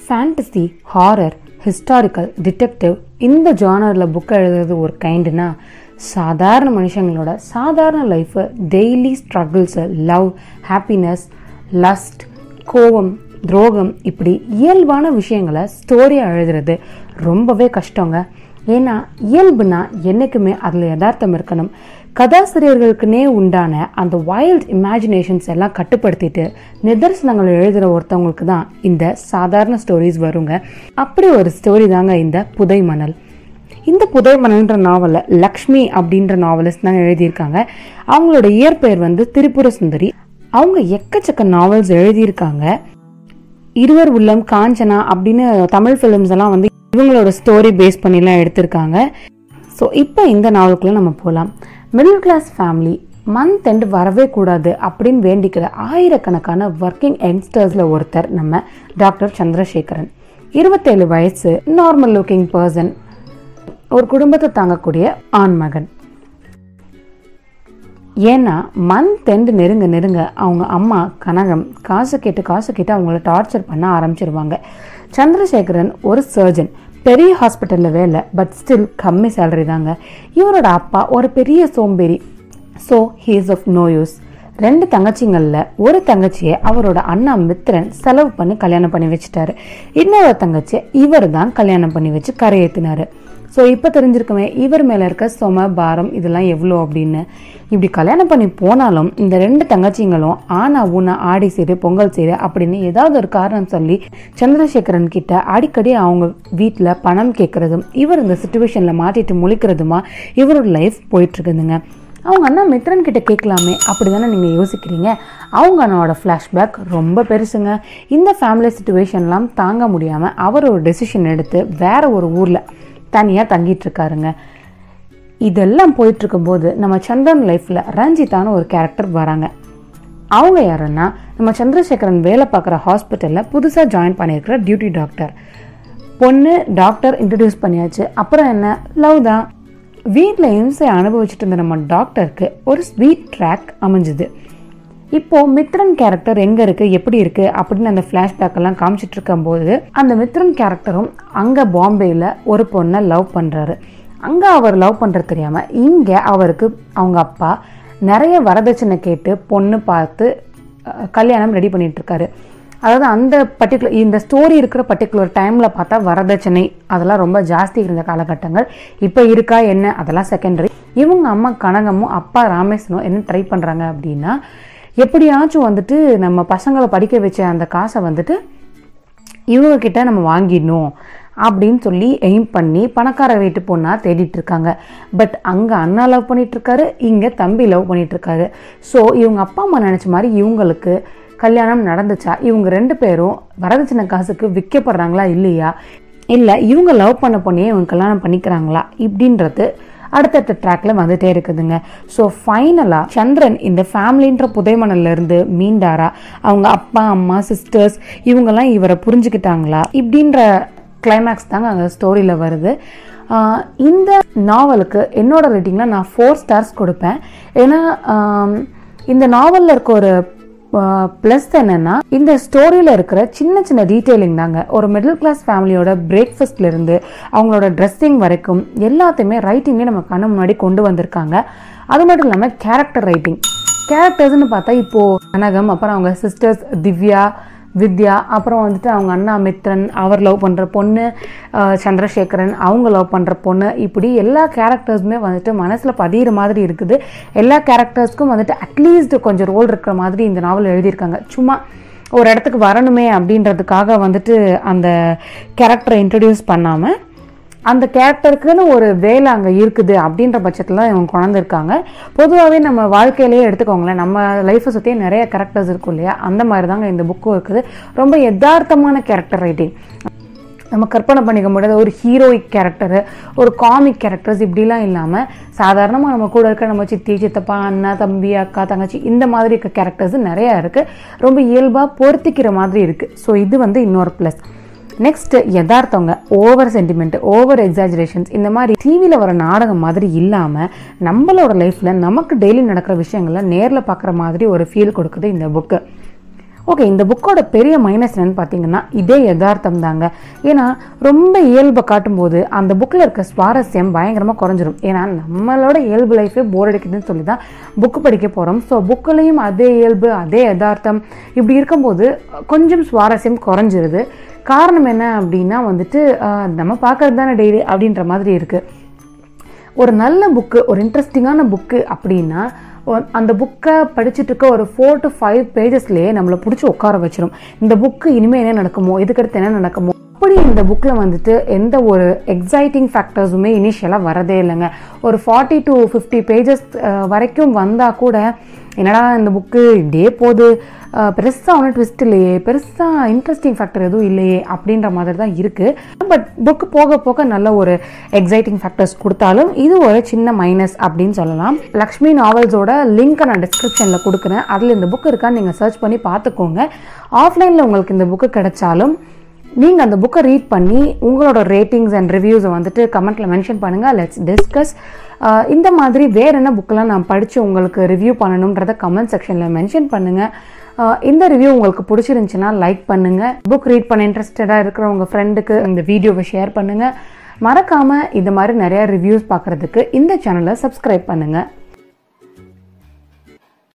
fantasy horror historical detective இந்த ஜானரில் book எழுதுறது ஒரு கைண்டுனா சாதாரண மனுஷங்களோட சாதாரண லைஃப்பை daily struggles love happiness lust கோபம் துரோகம் இப்படி இயல்பான விஷயங்களை ஸ்டோரியாக எழுதுறது ரொம்பவே கஷ்டங்க ஏன்னா இயல்புனா என்றைக்குமே அதில் யதார்த்தம் இருக்கணும் கதாசிரியர்களுக்குனே உண்டான அந்த வைல்ட் இமேஜினேஷன்ஸ் எல்லாம் கட்டுப்படுத்திட்டு நிதர்சனங்கள் எழுதுகிற ஒருத்தவங்களுக்கு தான் இந்த சாதாரண ஸ்டோரிஸ் வருங்க அப்படி ஒரு ஸ்டோரி தாங்க இந்த புதை மணல் இந்த புதை மணல்ன்ற நாவலில் லக்ஷ்மி அப்படின்ற நாவலிஸ்ட் தான் எழுதியிருக்காங்க அவங்களோட இயற்பெயர் வந்து திரிபுர சுந்தரி அவங்க எக்கச்சக்க நாவல்ஸ் எழுதியிருக்காங்க இருவர் உள்ளம் காஞ்சனா அப்படின்னு தமிழ் ஃபிலிம்ஸ் எல்லாம் வந்து இவங்களோட ஸ்டோரி பேஸ் பண்ணிலாம் எடுத்திருக்காங்க ஸோ இப்போ இந்த நாவலுக்குள்ளே நம்ம போகலாம் middle class family month end வரவே கூடாது அப்படின்னு வேண்டிக்கிற ஆயிரக்கணக்கான ஒர்க்கிங் யங்ஸ்டர்ஸில் ஒருத்தர் நம்ம டாக்டர் சந்திரசேகரன் இருபத்தேழு வயசு நார்மல் லுக்கிங் பர்சன் ஒரு குடும்பத்தை தாங்கக்கூடிய ஆண்மகன் ஏன்னா மந்த் எண்டு நெருங்க நெருங்க அவங்க அம்மா கனகம் காசு கேட்டு காசு கேட்டு அவங்கள டார்ச்சர் பண்ண ஆரம்பிச்சிருவாங்க சந்திரசேகரன் ஒரு சர்ஜன் பெரிய ஹாஸ்பிட்டலில் வேலை பட் ஸ்டில் கம்மி சேலரி தாங்க இவரோட அப்பா ஒரு பெரிய சோம்பேறி so he's of no use ரெண்டு தங்கச்சிங்களில் ஒரு தங்கச்சியை அவரோட அண்ணா மித்திரன் செலவு பண்ணி கல்யாணம் பண்ணி வச்சுட்டாரு இன்னொரு தங்கச்சியை இவர் தான் கல்யாணம் பண்ணி வச்சு கரையேற்றினாரு ஸோ இப்போ தெரிஞ்சிருக்குமே இவர் மேலே இருக்க சொம பாரம் இதெல்லாம் எவ்வளோ அப்படின்னு இப்படி கல்யாணம் பண்ணி போனாலும் இந்த ரெண்டு தங்கச்சிங்களும் ஆனா ஊனா ஆடி சீரு பொங்கல் சீரு அப்படின்னு ஏதாவது ஒரு காரணம் சொல்லி சந்திரசேகரன் கிட்ட அடிக்கடி அவங்க வீட்டில் பணம் கேட்கறதும் இவர் இந்த சுச்சுவேஷனில் மாட்டிட்டு முழிக்கிறதுமா இவரோட லைஃப் போயிட்டு இருக்குதுங்க அவங்க அண்ணா மித்ரன் கிட்ட கேட்கலாமே அப்படி தானே நீங்கள் யோசிக்கிறீங்க அவங்க அண்ணாவோட ஃப்ளாஷ்பேக் ரொம்ப பெருசுங்க இந்த ஃபேமிலி சுச்சுவேஷன்லாம் தாங்க முடியாமல் அவர் ஒரு டெசிஷன் எடுத்து வேற ஒரு ஊரில் தனியாக தங்கிட்டு இருக்காருங்க இதெல்லாம் போயிட்டு இருக்கும்போது நம்ம சந்திரன் லைஃப்பில் ரஞ்சிதான ஒரு கேரக்டர் வராங்க அவங்க யாருன்னா நம்ம சந்திரசேகரன் வேலை பார்க்குற ஹாஸ்பிட்டலில் புதுசாக ஜாயின் பண்ணியிருக்கிற டியூட்டி டாக்டர் பொண்ணு டாக்டர் இன்ட்ரடியூஸ் பண்ணியாச்சு அப்புறம் என்ன லவ் தான் வீட்டில் இம்சை அனுபவிச்சுட்டு இருந்த நம்ம டாக்டருக்கு ஒரு ஸ்வீட் ட்ராக் அமைஞ்சுது இப்போ மித்ரன் கேரக்டர் எங்க இருக்கு எப்படி இருக்கு அப்படின்னு அந்த ஃபிளாஷ்பேக் எல்லாம் காமிச்சிட்டு இருக்கும்போது அந்த மித்ரன் கேரக்டரும் அங்க பாம்பேல ஒரு பொண்ணை லவ் பண்றாரு அங்க அவர் லவ் பண்றது தெரியாம இங்க அவருக்கு அவங்க அப்பா நிறைய வரதட்சணை கேட்டு பொண்ணு பார்த்து அஹ், கல்யாணம் ரெடி பண்ணிட்டு இருக்காரு அதாவது அந்த பர்டிகுலர் இந்த ஸ்டோரி இருக்கிற பர்டிகுலர் டைமில் பார்த்தா வரதட்சணை அதெல்லாம் ரொம்ப ஜாஸ்தி இருந்த காலகட்டங்கள் இப்போ இருக்கா என்ன அதெல்லாம் செகண்டரி இவங்க அம்மா கனகமும் அப்பா ராமேஸ்வரம் என்ன ட்ரை பண்ணுறாங்க அப்படின்னா எப்படியாச்சும் வந்துட்டு நம்ம பசங்களை படிக்க வச்ச அந்த காசை வந்துட்டு இவங்க கிட்ட நம்ம வாங்கிடணும் அப்படின்னு சொல்லி எய்ம் பண்ணி பணக்கார வீட்டு பொண்ணா தேடிட்டு இருக்காங்க பட் அங்க அண்ணா லவ் பண்ணிட்டு இருக்காரு இங்க தம்பி லவ் பண்ணிட்டு இருக்காரு ஸோ இவங்க அப்பா அம்மா நினைச்ச மாதிரி இவங்களுக்கு கல்யாணம் நடந்துச்சா இவங்க ரெண்டு பேரும் வரதட்சணை காசுக்கு விற்கப்படுறாங்களா இல்லையா இல்லை இவங்க லவ் பண்ண பொண்ணையே இவங்க கல்யாணம் பண்ணிக்கிறாங்களா இப்படின்றது அடுத்தடுத்த ட்ராக்ல வந்துட்டே இருக்குதுங்க ஸோ ஃபைனலாக சந்திரன் இந்த ஃபேமிலின்ற புதைமணல்ல இருந்து மீண்டாரா அவங்க அப்பா அம்மா சிஸ்டர்ஸ் இவங்கெல்லாம் இவரை புரிஞ்சுக்கிட்டாங்களா இப்படின்ற கிளைமேக்ஸ் தாங்க அங்கே ஸ்டோரியில் வருது ஆஹ் இந்த நாவலுக்கு என்னோட ரேட்டிங்கில் நான் ஃபோர் ஸ்டார்ஸ் கொடுப்பேன் ஏன்னா ஆம், இந்த நாவலில் இருக்க ஒரு ப்ளஸ் என்னன்னா இந்த ஸ்டோரியில் இருக்கிற சின்ன சின்ன டீட்டெயிலிங் தாங்க ஒரு மிடில் கிளாஸ் ஃபேமிலியோட பிரேக்ஃபாஸ்ட்ல இருந்து அவங்களோட ட்ரெஸ்ஸிங் வரைக்கும் எல்லாத்தையுமே ரைட்டிங்கே நம்ம கண்ணு முன்னாடி கொண்டு வந்திருக்காங்க அது மட்டும் இல்லாமல் கேரக்டர் ரைட்டிங் கேரக்டர்ஸ்னு பார்த்தா இப்போ கனகம் அப்புறம் அவங்க சிஸ்டர்ஸ் திவ்யா வித்யா அப்புறம் வந்துட்டு அவங்க அண்ணா மித்ரன் அவர் லவ் பண்ணுற பொண்ணு அஹ், சந்திரசேகரன் அவங்க லவ் பண்ணுற பொண்ணு இப்படி எல்லா கேரக்டர்ஸுமே வந்துட்டு மனசில் பதியிற மாதிரி இருக்குது எல்லா கேரக்டர்ஸ்க்கும் வந்துட்டு அட்லீஸ்ட் கொஞ்சம் ரோல் இருக்கிற மாதிரி இந்த நாவல் எழுதியிருக்காங்க சும்மா ஒரு இடத்துக்கு வரணுமே அப்படின்றதுக்காக வந்துட்டு அந்த கேரக்டரை இன்ட்ரடியூஸ் பண்ணாமல் அந்த கேரக்டருக்குன்னு ஒரு வேலை அங்கே இருக்குது அப்படின்ற பட்சத்தில் தான் இவங்க கொண்டிருக்காங்க பொதுவாகவே நம்ம வாழ்க்கையிலேயே எடுத்துக்கோங்களேன் நம்ம லைஃப்பை சுற்றி நிறைய கேரக்டர்ஸ் இருக்கும் இல்லையா அந்த மாதிரி தாங்க இந்த புக்கும் இருக்குது ரொம்ப யதார்த்தமான கேரக்டர் ரைட்டிங் நம்ம கற்பனை பண்ணிக்க முடியாத ஒரு ஹீரோயிக் கேரக்டரு ஒரு காமிக் கேரக்டர்ஸ் இப்படிலாம் இல்லாமல் சாதாரணமாக நம்ம கூட இருக்க நம்ம சித்தி சித்தப்பா அண்ணா தம்பி அக்கா தங்கச்சி இந்த மாதிரி இருக்க கேரக்டர்ஸ் நிறையா இருக்குது ரொம்ப இயல்பாக பொருத்திக்கிற மாதிரி இருக்குது ஸோ இது வந்து இன்னொரு ப்ளஸ் நெக்ஸ்ட் யதார்த்தவங்க ஓவர் சென்டிமெண்ட் ஓவர் எக்ஸாஜரேஷன்ஸ் இந்த மாதிரி டிவியில் வர நாடகம் மாதிரி இல்லாமல் நம்மளோட லைஃப்பில் நமக்கு டெய்லி நடக்கிற விஷயங்களை நேரில் பார்க்குற மாதிரி ஒரு ஃபீல் கொடுக்குது இந்த புக்கு ஓகே இந்த புக்கோட பெரிய மைனஸ் என்னன்னு பார்த்தீங்கன்னா இதே யதார்த்தம் தாங்க ஏன்னா ரொம்ப இயல்பை காட்டும்போது அந்த புக்கில் இருக்க சுவாரஸ்யம் பயங்கரமாக குறைஞ்சிரும் ஏன்னா நம்மளோட இயல்பு லைஃபே போர் அடிக்குதுன்னு சொல்லி தான் புக்கு படிக்க போகிறோம் ஸோ புக்குலேயும் அதே இயல்பு அதே யதார்த்தம் இப்படி இருக்கும்போது கொஞ்சம் சுவாரஸ்யம் குறைஞ்சிருது காரணம் என்ன அப்படின்னா வந்துட்டு ஆஹ், நம்ம பார்க்கறது தானே டெய்லி அப்படின்ற மாதிரி இருக்குது ஒரு நல்ல புக்கு ஒரு இன்ட்ரெஸ்டிங்கான புக்கு அப்படின்னா ஒ- அந்த புக்கை படிச்சுட்டு இருக்க ஒரு ஃபோர் டு ஃபைவ் பேஜஸ்லேயே நம்மளை பிடிச்சி உட்கார வச்சிரும் இந்த புக்கு இனிமேல் என்ன நடக்குமோ இதுக்கடுத்து என்ன நடக்குமோ அப்படி இந்த புக்கில் வந்துட்டு எந்த ஒரு எக்ஸைட்டிங் ஃபேக்டர்ஸுமே இனிஷியலாக வரதே இல்லைங்க ஒரு ஃபார்ட்டி டு ஃபிஃப்டி பேஜஸ் வரைக்கும் வந்தால் கூட என்னடா இந்த புக்கு இப்படியே போகுது பெருசாக ஒன்றும் ட்விஸ்ட் இல்லையே பெருசாக இன்ட்ரெஸ்டிங் ஃபேக்டர் எதுவும் இல்லையே அப்படின்ற மாதிரி தான் இருக்குது பட் புக்கு போக போக நல்ல ஒரு எக்ஸைட்டிங் ஃபேக்டர்ஸ் கொடுத்தாலும் இது ஒரு சின்ன மைனஸ் அப்படின்னு சொல்லலாம் லக்ஷ்மி நாவல்ஸோட லிங்க்கை நான் டிஸ்கிரிப்ஷனில் கொடுக்குறேன் அதில் இந்த புக் இருக்கான்னு நீங்கள் சர்ச் பண்ணி பார்த்துக்கோங்க ஆஃப்லைனில் உங்களுக்கு இந்த புக்கு கிடைச்சாலும் நீங்கள் அந்த புக்கை ரீட் பண்ணி உங்களோட ரேட்டிங்ஸ் அண்ட் ரிவ்யூஸை வந்துட்டு கமெண்ட்டில் மென்ஷன் பண்ணுங்கள் லெட்ஸ் டிஸ்கஸ் இந்த மாதிரி வேற என்ன புக்கெலாம் நான் படித்து உங்களுக்கு ரிவ்யூ பண்ணணுன்றத கமெண்ட் செக்ஷனில் மென்ஷன் பண்ணுங்கள் இந்த ரிவ்யூ உங்களுக்கு பிடிச்சிருந்துச்சுன்னா லைக் பண்ணுங்கள் புக் ரீட் பண்ண இன்ட்ரெஸ்டடாக இருக்கிற உங்கள் ஃப்ரெண்டுக்கு இந்த வீடியோவை ஷேர் பண்ணுங்கள் மறக்காமல் இந்த மாதிரி நிறைய ரிவ்யூஸ் பார்க்குறதுக்கு இந்த சேனலை சப்ஸ்கிரைப் பண்ணுங்கள்